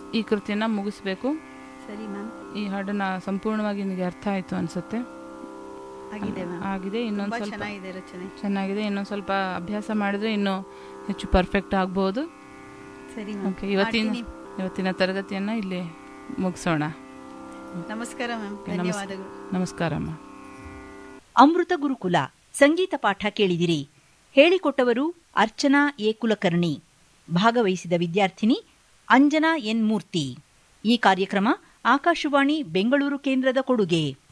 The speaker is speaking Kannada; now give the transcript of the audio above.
ಈ ಕೃತಿಯನ್ನು ಮುಗಿಸ್ಬೇಕು ಸರಿ ಮ್ಯಾಮ್ ಈ ಹಾಡನ್ನ ಸಂಪೂರ್ಣವಾಗಿ ನಿನಗೆ ಅರ್ಥ ಆಯಿತು ಅನಿಸುತ್ತೆ ಆಗಿದೆ ಮ್ಯಾಮ್ ಆಗಿದೆ ಇನ್ನೊಂದು ತುಂಬಾ ಸ್ವಲ್ಪ ಚೆನ್ನಾಗಿದೆ ರಚನೆ ಚೆನ್ನಾಗಿದೆ ಇನ್ನೊಂದು ಸ್ವಲ್ಪ ಅಭ್ಯಾಸ ಮಾಡಿದ್ರೆ ಇನ್ನೂ ಹೆಚ್ಚು ಪರ್ಫೆಕ್ಟ್ ಆಗ್ಬೋದು ಸರಿ ಓಕೆ ಮ್ಯಾಮ್ ಇವತ್ತಿನ ಮಾಡ್ತೀನಿ. ಇವತ್ತಿನ ತರಗತಿಯನ್ನು ಇಲ್ಲಿ ಮುಗಿಸೋಣ ನಮಸ್ಕಾರ ಮ್ಯಾಮ್ ನಮಸ್- ಧನ್ಯವಾದಗಳು ನಮಸ್ಕಾರಮ್ಮ ಅಮೃತ ಗುರುಕುಲ ಸಂಗೀತ ಪಾಠ ಕೇಳಿದಿರಿ ಹೇಳಿಕೊಟ್ಟವರು ಅರ್ಚನಾ ಎ ಕುಲಕರ್ಣಿ ಭಾಗವಹಿಸಿದ ವಿದ್ಯಾರ್ಥಿನಿ ಅಂಜನಾ ಎನ್ ಮೂರ್ತಿ ಈ ಕಾರ್ಯಕ್ರಮ ಆಕಾಶವಾಣಿ ಬೆಂಗಳೂರು ಕೇಂದ್ರದ ಕೊಡುಗೆ